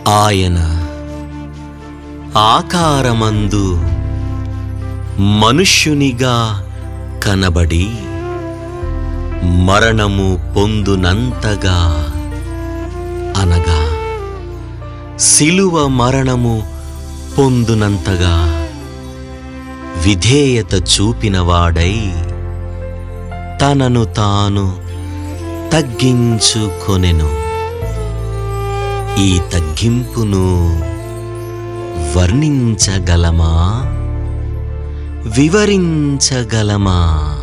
ఆయన ఆకారమందు మనుష్యునిగా కనబడి మరణము పొందునంతగా అనగా శిలువ మరణము పొందునంతగా విధేయత చూపినవాడై తనను తాను తగ్గించుకొనెను ఈ తగ్గింపును వర్ణించగలమా వివరించగలమా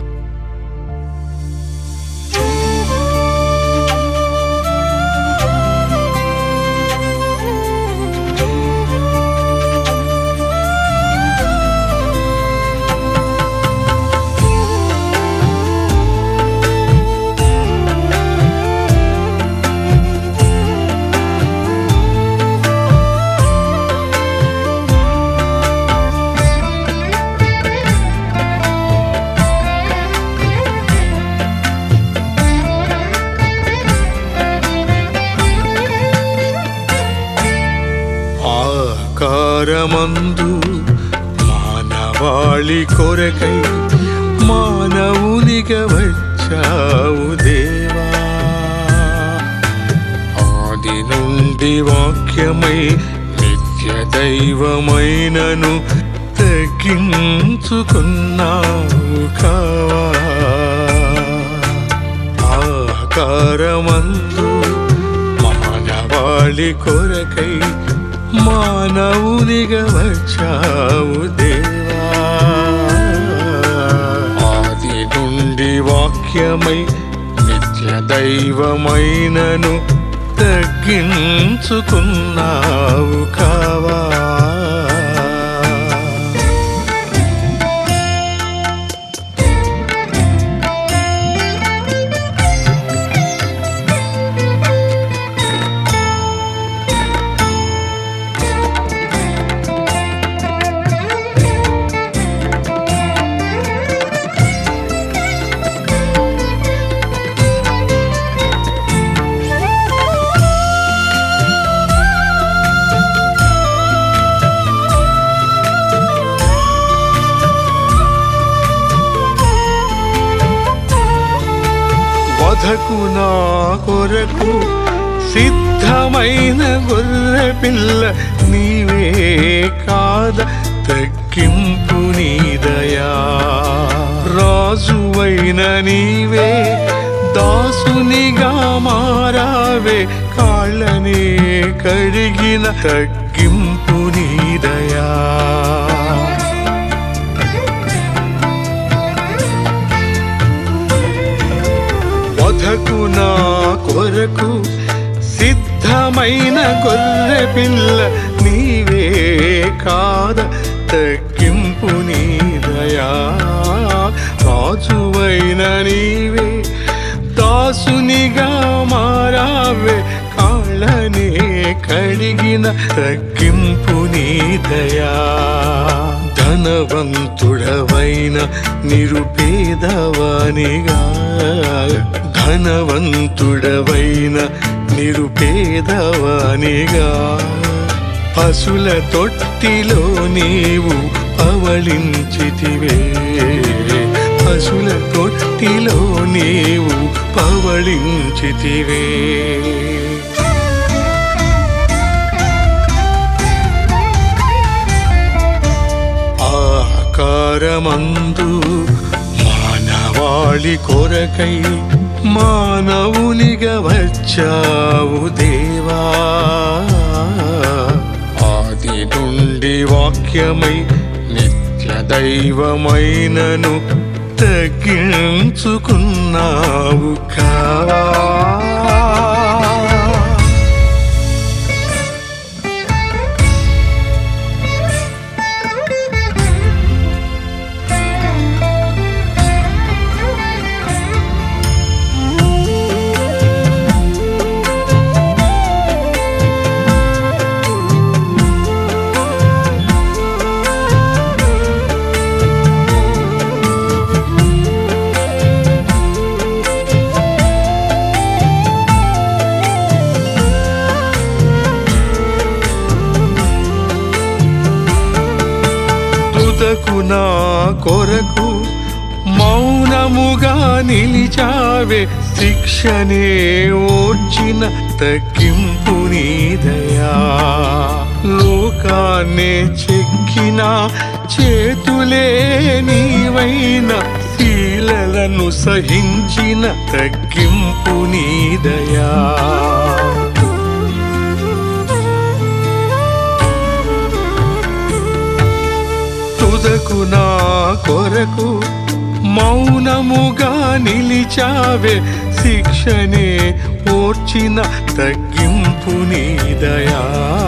ఆకారమందు మానవాళి కొరకై మానవునిగా వచ్చావు దేవా ఆది నుండి వాక్యమై నిత్య దైవమైనను తగ్గించుకున్నావు కావా ఆకారమందు మానవాళి కొరకై మానవునిగా వచ్చావు దేవా ఆది నుండి వాక్యమై నిత్య దైవమైనను తగ్గించుకున్నావు కావా వధకు నా కొరకు సిద్ధమైన గొర్రె పిల్ల నీవే కాద తగ్గింపు నీదయా రాజువైన నీవే దాసునిగా మారావే కాళ్ళనే కడిగిన తగ్గింపు నీదయా వధకు నా కొరకు సిద్ధమైన గొర్రె పిల్ల నీవే కాద తగ్గింపు నీదయా రాజువైన నీవే దాసునిగా మారావే కాళ్ళనే కడిగిన తగ్గింపు నీదయా ధనవంతుడవైన నిరుపేదవానిగా ధనవంతుడవైన నిరుపేదవానిగా పశుల తొట్టిలో నీవు పవళించితివే పశుల తొట్టిలో నీవు పవళించితివే ఆకారమందు మానవాళి కొరకై మానవునిగా వచ్చావు దేవా ఆది నుండి వాక్యమై నిత్య దైవమైనను తగ్గించుకున్నావు కావా తుదకు నా కొరకు మౌనముగా నిలిచావే శిక్షనే ఓర్చిన తగ్గింపు నీదయా లోకాన్నే చెక్కిన చేతులే నీవైన శీలలను సహించిన తగ్గింపు నీదయా తుదకు నా కొరకు మౌనముగా నిలిచావే శిక్షనే ఓర్చిన తగ్గింపు నీదయా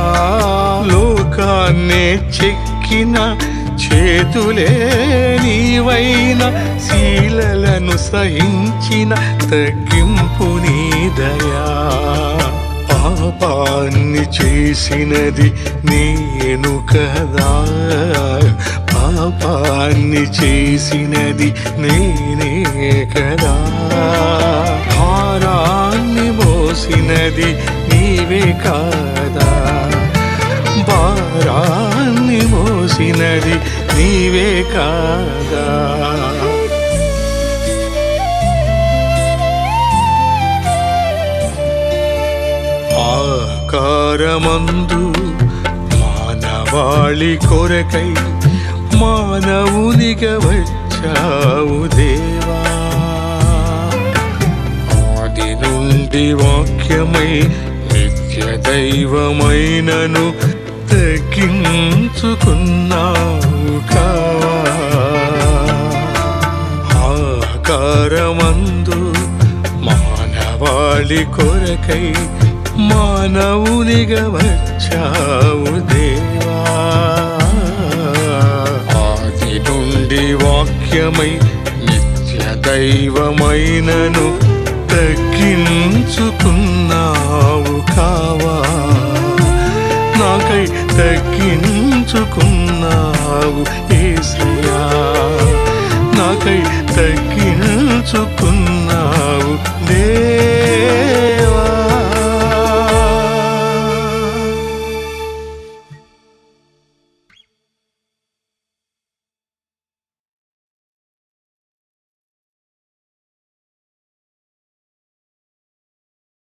లోకాన్నే చెక్కిన చేతులే నీవైన శీలలను సహించిన తగ్గింపు నీదయా పాపాన్ని చేసినది నేను కదా పాపాన్ని చేసినది నేనే కదా భారాన్ని మోసినది నీవే కాదా భారాన్ని మోసినది నీవే కాదా ఆకారమందు మానవాళి కొరకై మానవునిగా వచ్చావు దేవా ఆది నుండి వాక్యమై నిత్య దైవమైనను తగ్గించుకున్నావు కావా ఆకారమందు మానవాళి కొరకై మానవునిగా వచ్చావు దేవా ఆది నుండి వాక్యమై నిత్య దైవమైనను తగ్గించుకున్నావు కావా నాకై తగ్గించుకున్నావు ఏసయ్యా నాకై తగ్గించుకున్నావు దేవా